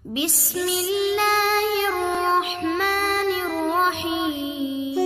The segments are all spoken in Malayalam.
بسم الله الرحمن الرحيم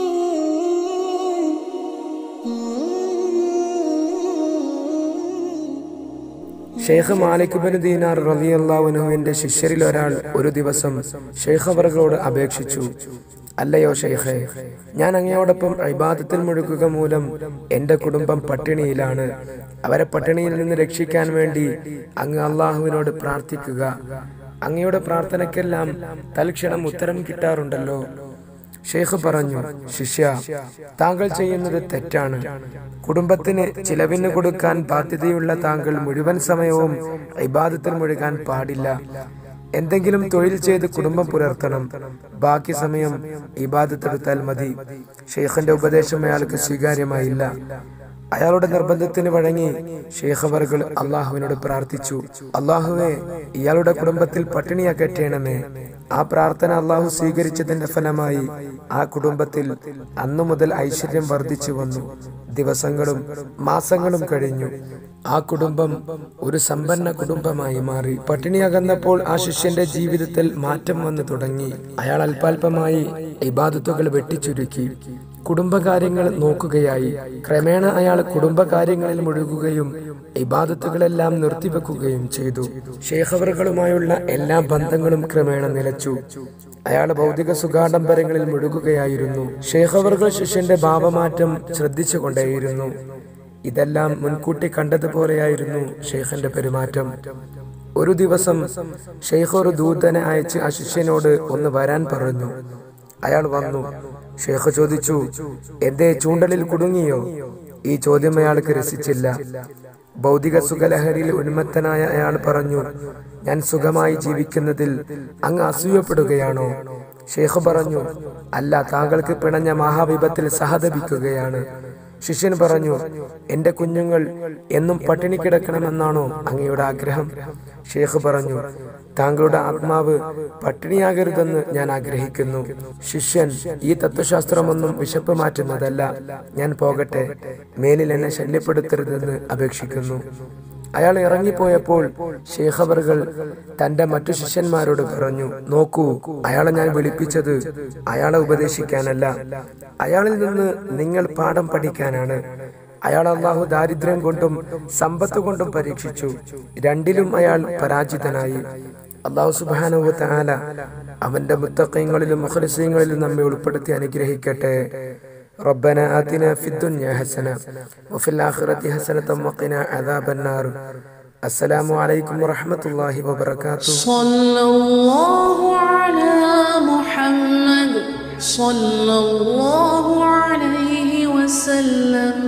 ഷെയ്ഖ് മാലിക് ബിൻ ദീനാർ റളിയല്ലാഹുവിന്റെ ശിഷ്യരിൽ ഒരാൾ ഒരു ദിവസം ഷെയ്ഖ് അവർകളോട് അപേക്ഷിച്ചു അല്ലയോ ഷെയ്ഖെ ഞാൻ അങ്ങയോടൊപ്പം ഇബാദത്തിൽ മുഴുകുക മൂലം എന്റെ കുടുംബം പട്ടിണിയിലാണ് അവരെ പട്ടിണിയിൽ നിന്ന് രക്ഷിക്കാൻ വേണ്ടി അങ്ങ് അള്ളാഹുവിനോട് പ്രാർത്ഥിക്കുക അങ്ങയുടെ പ്രാർത്ഥനയ്ക്കെല്ലാം തൽക്ഷണം ഉത്തരം കിട്ടാറുണ്ടല്ലോ ഷെയ്ഖ് പറഞ്ഞു ശിഷ്യ താങ്കൾ ചെയ്യുന്നത് തെറ്റാണ് കുടുംബത്തിന് ചിലവിന് കൊടുക്കാൻ ബാധ്യതയുള്ള താങ്കൾ മുഴുവൻ സമയവും ഇബാദത്തിൽ മുഴുകാൻ പാടില്ല എന്തെങ്കിലും തൊഴിൽ ചെയ്ത് കുടുംബം പുലർത്തണം ബാക്കി സമയം ഇബാദത്തെടുത്താൽ മതി ഷെയ്ഖിന്റെ ഉപദേശം അയാൾക്ക് സ്വീകാര്യമായില്ല അയാളുടെ നിർബന്ധത്തിന് വഴങ്ങി ഷെയ്ഖ് അവർകൾ അള്ളാഹുവിനോട് പ്രാർത്ഥിച്ചു അള്ളാഹുവെ ഇയാളുടെ കുടുംബത്തിൽ പട്ടിണി അകറ്റണമേ ആ പ്രാർത്ഥന അള്ളാഹു സ്വീകരിച്ചതിന്റെ ഫലമായി ആ കുടുംബത്തിൽ അന്നു മുതൽ ഐശ്വര്യം വർദ്ധിച്ചു വന്നു ദിവസങ്ങളും മാസങ്ങളും കഴിഞ്ഞു ആ കുടുംബം ഒരു സമ്പന്ന കുടുംബമായി മാറി പട്ടിണി അകന്നപ്പോൾ ആ ശിഷ്യന്റെ ജീവിതത്തിൽ മാറ്റം വന്നു തുടങ്ങി അയാൾ അല്പാൽപമായി ഇബാദത്തുകൾ വെട്ടിച്ചുരുക്കി കുടുംബകാര്യങ്ങൾ നോക്കുകയായി ക്രമേണ അയാൾ കുടുംബകാര്യങ്ങളിൽ മുഴുകുകയും ഇബാദത്തുകളെല്ലാം നിർത്തിവെക്കുകയും ചെയ്തു ഷേഖവറുകളുമായുള്ള എല്ലാ ബന്ധങ്ങളും ക്രമേണ നിലച്ചു അയാൾ ഭൗതിക സുഖാഡംബരങ്ങളിൽ മുഴുകുകയായിരുന്നു ഷേഖവറുകൾ ശിഷ്യന്റെ ഭാവമാറ്റം ശ്രദ്ധിച്ചു കൊണ്ടേയിരുന്നു ഇതെല്ലാം മുൻകൂട്ടി കണ്ടതുപോലെയായിരുന്നു ഷെയ്ഖിന്റെ പെരുമാറ്റം ഒരു ദിവസം ഷെയ്ഖ് ഒരു ദൂതനെ അയച്ച് ആ ശിഷ്യനോട് ഒന്ന് വരാൻ പറഞ്ഞു അയാൾ വന്നു ഷെയ്ഖ് ചോദിച്ചു എന്തേ ചൂണ്ടലിൽ കുടുങ്ങിയോ ഈ ചോദ്യം അയാൾക്ക് രസിച്ചില്ല ഭൗതിക സുഖലഹരിയിൽ ഉന്മത്തനായ അയാൾ പറഞ്ഞു ഞാൻ സുഖമായി ജീവിക്കുന്നതിൽ അങ്ങ് അസൂയപ്പെടുകയാണോ ഷെയ്ഖ് പറഞ്ഞു അല്ല താങ്കൾക്ക് പിണഞ്ഞ മഹാവിപത്തിൽ സഹതപിക്കുകയാണ് ശിഷ്യൻ പറഞ്ഞു എന്റെ കുഞ്ഞുങ്ങൾ എന്നും പട്ടിണി കിടക്കണമെന്നാണോ അങ്ങയുടെ ആഗ്രഹം ഷേഖ് പറഞ്ഞു താങ്കളുടെ ആത്മാവ് പട്ടിണിയാകരുതെന്ന് ഞാൻ ആഗ്രഹിക്കുന്നു ശിഷ്യൻ ഈ തത്വശാസ്ത്രമൊന്നും വിശപ്പ് മാറ്റുന്നതല്ല ഞാൻ പോകട്ടെ മേലിൽ എന്നെ ശല്യപ്പെടുത്തരുതെന്ന് അപേക്ഷിക്കുന്നു അയാൾ ഇറങ്ങിപ്പോയപ്പോൾ ഷേഖബറുകൾ തന്റെ മറ്റു ശിഷ്യന്മാരോട് പറഞ്ഞു നോക്കൂ അയാളെ ഞാൻ വിളിപ്പിച്ചത് അയാളെ ഉപദേശിക്കാനല്ല അയാളിൽ നിന്ന് നിങ്ങൾ പാഠം പഠിക്കാനാണ് അയാൾ അള്ളാഹു ദാരിദ്ര്യം കൊണ്ടും സമ്പത്ത് കൊണ്ടും പരീക്ഷിച്ചു രണ്ടിലും അയാൾ പരാജിതനായി അള്ളാഹു സുബാനുവ താല അവന്റെ മുത്തക്കയങ്ങളിലും മുഖലിസയങ്ങളിലും നമ്മെ ഉൾപ്പെടുത്തി അനുഗ്രഹിക്കട്ടെ ربنا آتنا في الدنيا حسنة وفي الآخرة حسنة وقنا عذاب النار السلام عليكم ورحمة الله وبركاته صلى الله على محمد صلى الله عليه وسلم